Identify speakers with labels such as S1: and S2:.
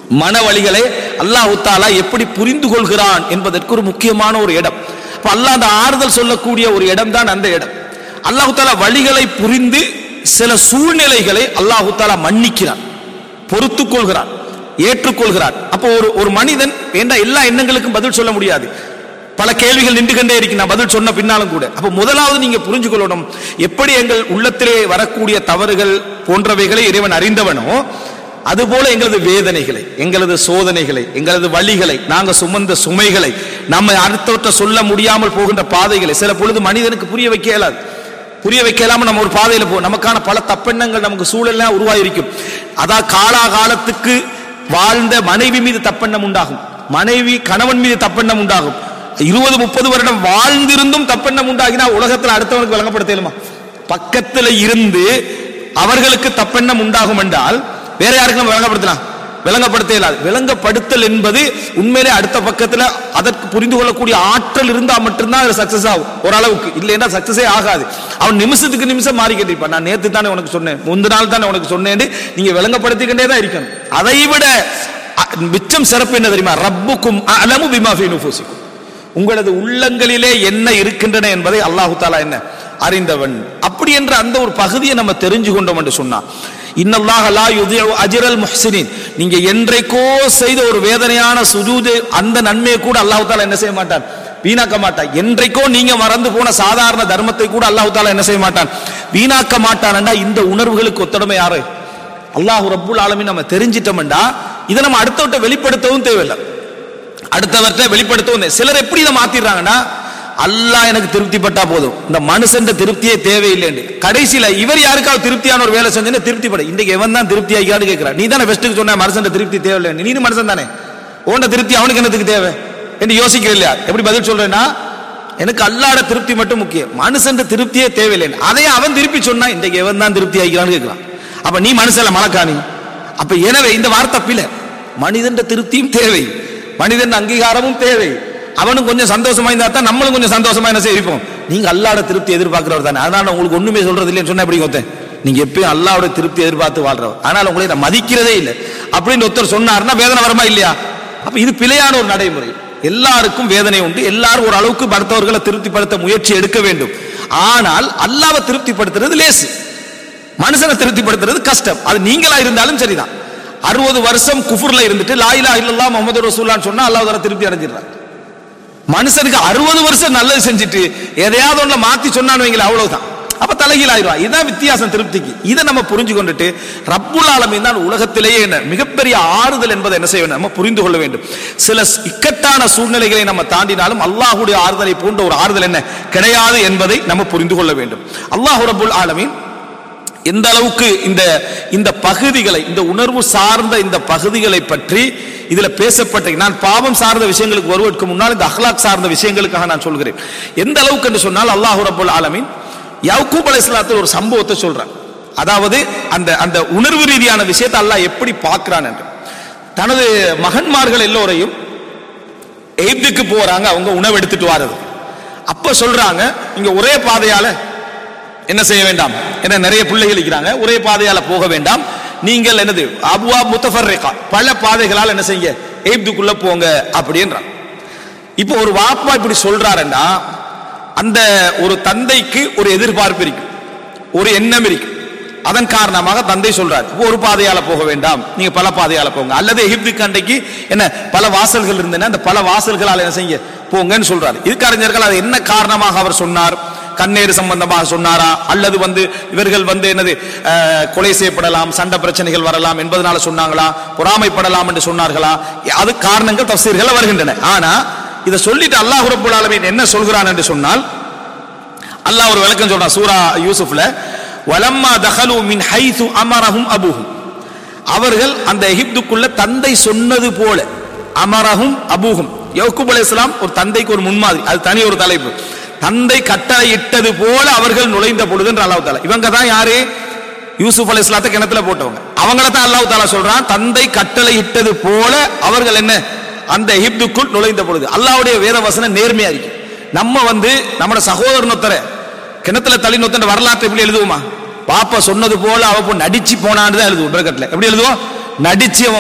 S1: மன வழிகளை அல்லாஹ் தாலா எப்படி புரிந்து கொள்கிறான் என்பதற்கு ஒரு முக்கியமான ஒரு இடம் அப்ப அல்லாஹ் அந்த ஆறுதல் சொல்லக்கூடிய ஒரு இடம் தான் அந்த இடம் அல்லாஹு தாலா வழிகளை புரிந்து சில சூழ்நிலைகளை அல்லாஹு தாலா மன்னிக்கிறான் பொறுத்துக் கொள்கிறான் ஏற்றுக்கொள்கிறான் அப்போ ஒரு ஒரு மனிதன் என்ற எல்லா எண்ணங்களுக்கும் பதில் சொல்ல முடியாது பல கேள்விகள் நின்று கொண்டே இருக்கு நான் பதில் சொன்ன பின்னாலும் கூட அப்ப முதலாவது நீங்க புரிஞ்சு கொள்ளணும் எப்படி எங்கள் உள்ளத்திலே வரக்கூடிய தவறுகள் போன்றவைகளை இறைவன் அறிந்தவனோ அதுபோல எங்களது வேதனைகளை எங்களது சோதனைகளை எங்களது வழிகளை நாங்க சுமந்த சுமைகளை நம்ம அடுத்தவற்றை சொல்ல முடியாமல் போகின்ற பாதைகளை சில பொழுது மனிதனுக்கு புரிய வைக்க இயலாது புரிய வைக்கலாம நம்ம ஒரு பாதையில போ நமக்கான பல தப்பெண்ணங்கள் நமக்கு சூழல்லாம் உருவாகிருக்கும் அதான் காலாகாலத்துக்கு வாழ்ந்த மனைவி மீது தப்பெண்ணம் உண்டாகும் மனைவி கணவன் மீது தப்பெண்ணம் உண்டாகும் இருபது முப்பது வருடம் வாழ்ந்திருந்தும் தப்பெண்ணம் உண்டாகினா உலகத்துல அடுத்தவனுக்கு விளங்கப்படுத்தலுமா பக்கத்துல இருந்து அவர்களுக்கு தப்பெண்ணம் உண்டாகும் என்றால் வேற யாருக்கு நம்ம விளங்கப்படுத்தலாம் விளங்கப்படுத்த இயலாது விளங்கப்படுத்தல் என்பது உண்மையிலே அடுத்த பக்கத்துல அதற்கு புரிந்து கொள்ளக்கூடிய ஆற்றல் இருந்தா மட்டும்தான் அது சக்சஸ் ஆகும் ஓரளவுக்கு இல்லைன்னா சக்சஸே ஆகாது அவன் நிமிஷத்துக்கு நிமிஷம் மாறிக்கிட்டு இருப்பான் நான் நேத்து தானே உனக்கு சொன்னேன் முந்த நாள் தானே உனக்கு சொன்னேன் நீங்க விளங்கப்படுத்திக்கிட்டே தான் இருக்கணும் அதை விட அ- மிச்சம் சிறப்பு என்ன தெரியுமா ரப்புக்கும் அலமு பிமா ஃபீ நுஃபூசிக்கும் உங்களது உள்ளங்களிலே என்ன இருக்கின்றன என்பதை அல்லாஹு தாலா என்ன அறிந்தவன் அப்படி என்ற அந்த ஒரு பகுதியை நம்ம தெரிஞ்சு கொண்டோம் என்று சொன்னா இன்னல்லாஹ லா யுதிஉ அஜ்ரல் முஹ்சினின் நீங்க என்றைக்கோ செய்த ஒரு வேதனையான சுஜூது அந்த நன்மையை கூட அல்லாஹு தாலா என்ன செய்ய மாட்டான் வீணாக்க மாட்டான் என்றைக்கோ நீங்க மறந்து போன சாதாரண தர்மத்தை கூட அல்லாஹு தாலா என்ன செய்ய மாட்டான் வீணாக்க மாட்டான்டா இந்த உணர்வுகளுக்கு ஒத்தடமை யாரு அல்லாஹ் ரப்புல் ஆலமீன் நம்ம தெரிஞ்சிட்டோம்டா இதை நம்ம அடுத்தவட்ட வெளிப்படுத்தவும் தேவையில்லை அடுத்தவர்கிட்ட வெளிப்படுத்தவும் தேவை. சிலர் எப்படி இதை மாத்திடுறாங்கன்னா அல்லாஹ் எனக்கு திருப்திப்பட்டா போதும் இந்த மனுஷன் திருப்தியே தேவையில்லைன்னு கடைசியில இவர் யாருக்காவது திருப்தியான ஒரு வேலை செஞ்சேன்னு திருப்திப்பட இன்னைக்கு எவன் தான் திருப்தி ஆகியான்னு கேட்கிறான் நீ தானே பெஸ்ட்டுக்கு சொன்ன மனுஷன் திருப்தி தேவையில்லை நீனும் மனுஷன் தானே உன்ட திருப்தி அவனுக்கு என்னத்துக்கு தேவை என்று யோசிக்க இல்லையா எப்படி பதில் சொல்றேன்னா எனக்கு அல்லாட திருப்தி மட்டும் முக்கியம் மனுஷன் திருப்தியே தேவையில்லை அதையே அவன் திருப்பி சொன்னா இன்றைக்கு எவன் தான் திருப்தி ஆகிறான்னு கேட்கிறான் அப்ப நீ மனுஷன்ல மலக்காணி அப்ப எனவே இந்த வார்த்தை பிள்ளை மனிதன் திருப்தியும் தேவை மனிதன் அங்கீகாரமும் தேவை அவனும் கொஞ்சம் சந்தோஷமா இருந்தா தான் நம்மளும் கொஞ்சம் சந்தோஷமா என்ன செய்வோம் நீங்க அல்லாட திருப்தி எதிர்பார்க்கிறவர் தானே அதனால உங்களுக்கு ஒண்ணுமே சொல்றது இல்லைன்னு சொன்னா எப்படி ஒருத்தன் நீங்க எப்பயும் அல்லாவோட திருப்தி எதிர்பார்த்து வாழ்றவர் அதனால உங்களை நான் மதிக்கிறதே இல்லை அப்படின்னு ஒருத்தர் சொன்னாருன்னா வேதனை வருமா இல்லையா அப்ப இது பிழையான ஒரு நடைமுறை எல்லாருக்கும் வேதனை உண்டு எல்லாரும் ஒரு அளவுக்கு அடுத்தவர்களை திருப்திப்படுத்த முயற்சி எடுக்க வேண்டும் ஆனால் அல்லாவை திருப்திப்படுத்துறது லேசு மனுஷனை திருப்திப்படுத்துறது கஷ்டம் அது நீங்களா இருந்தாலும் சரிதான் அறுபது வருஷம் குஃபுர்ல இருந்துட்டு லாயிலா இல்லல்லா முகமது ரசூல்லான்னு சொன்னா அல்லாஹ் தஆலா திருப்தி அடைஞ்சிடுறான் மனுஷனுக்கு அறுபது வருஷம் நல்லது செஞ்சுட்டு எதையாவது ஒண்ணுல மாத்தி சொன்னான்னு வைங்களேன் அவ்வளவுதான் அப்ப தலைகீழ் ஆயிடுவா இதுதான் வித்தியாசம் திருப்திக்கு இதை நம்ம புரிஞ்சு கொண்டுட்டு ரப்புல் ஆலமீன் தான் உலகத்திலேயே என்ன மிகப்பெரிய ஆறுதல் என்பதை என்ன செய்ய வேண்டும் நம்ம புரிந்து கொள்ள வேண்டும் சில இக்கட்டான சூழ்நிலைகளை நம்ம தாண்டினாலும் அல்லாஹ்வுடைய ஆறுதலை போன்ற ஒரு ஆறுதல் என்ன கிடையாது என்பதை நம்ம புரிந்து கொள்ள வேண்டும் அல்லாஹ் ரப்புல் ஆலமீன் எந்த அளவுக்கு இந்த இந்த பகுதிகளை இந்த உணர்வு சார்ந்த இந்த பகுதிகளை பற்றி இதுல பேசப்பட்ட நான் பாவம் சார்ந்த விஷயங்களுக்கு வருவதற்கு முன்னால் இந்த அஹ்லாக் சார்ந்த விஷயங்களுக்காக நான் சொல்கிறேன் எந்த அளவுக்கு என்று சொன்னால் அல்லாஹ் ரப்புல் ஆலமீன் யக்கூப் அலைஹிஸ்ஸலாத்தில் ஒரு சம்பவத்தை சொல்றான் அதாவது அந்த அந்த உணர்வு ரீதியான விஷயத்தை அல்லாஹ் எப்படி பார்க்கிறான் என்று தனது மகன்மார்கள் எல்லோரையும் எய்துக்கு போறாங்க அவங்க உணவு எடுத்துட்டு வாரது அப்ப சொல்றாங்க இங்க ஒரே பாதையால என்ன செய்ய வேண்டாம் என்ன நிறைய பிள்ளைகள் இருக்கிறாங்க ஒரே பாதையால போக வேண்டாம் நீங்கள் என்னது அபுவா முத்தஃபர்ரிகா பல பாதைகளால் என்ன செய்யுங்க எய்ப்துக்குள்ள போங்க அப்படின்றான் இப்போ ஒரு வாப்பா இப்படி சொல்றாருன்னா அந்த ஒரு தந்தைக்கு ஒரு எதிர்பார்ப்பு இருக்கு ஒரு எண்ணம் இருக்கு அதன் காரணமாக தந்தை சொல்றார் இப்போ ஒரு பாதையால போக வேண்டாம் நீங்க பல பாதையால போங்க அல்லது எகிப்துக்கு அன்றைக்கு என்ன பல வாசல்கள் இருந்தன அந்த பல வாசல்களால் என்ன செய்ய போங்கன்னு சொல்றாரு இதுக்கு அறிஞர்கள் அது என்ன காரணமாக அவர் சொன்னார் கண்ணீர் சம்பந்தமாக சொன்னாரா அல்லது வந்து இவர்கள் வந்து என்னது அஹ், கொலை செய்யப்படலாம் சண்டை பிரச்சனைகள் வரலாம் என்பதனால சொன்னாங்களா பொறாமைப்படலாம் என்று சொன்னார்களா அது காரணங்கள் தப்சீர்கள் வருகின்றன ஆனா இதை சொல்லிட்டு அல்லாஹ் ரப்பல் ஆலமீன் என்ன சொல்கிறான் என்று சொன்னால் அல்லாஹ் ஒரு விளக்கம் சொல்றான் சூரா யூசுப்ல வலம்மா தஹலு மின் ஹைது அமரஹும் அபுஹும் அவர்கள் அந்த எகிப்துக்குள்ள தந்தை சொன்னது போல அமரஹும் அபூஹும் யக்கூப் அலைஹிஸ்ஸலாம் ஒரு தந்தைக்கு ஒரு முன்மாதிரி அது தனி ஒரு தலைப்பு தந்தை கட்டளை இட்டது போல அவர்கள் நுழைந்த பொழுதுன்ற அல்லாஹ் தாலா இவங்க தான் யாரு யூசுப் அலைஹிஸ்ஸலாத்தை கிணத்துல போட்டவங்க அவங்கள தான் அல்லாஹ் தாலா சொல்றான் தந்தை கட்டளை இட்டது போல அவர்கள் என்ன அந்த எகிப்துக்குள் நுழைந்த பொழுது அல்லாஹ்வுடைய வேத வசனம் நேர்மையா இருக்கு நம்ம வந்து நம்மட சகோதரன் ஒருத்தரை கிணத்துல தள்ளி நொத்தன வரலாற்றை எப்படி எழுதுவோமா பாப்பா சொன்னது போல அவ பொண்ணு நடிச்சு போனான்னு தான் எழுதுவோம் பிரகட்ல எப்படி எழுதுவோம் நடிச்சு அவன்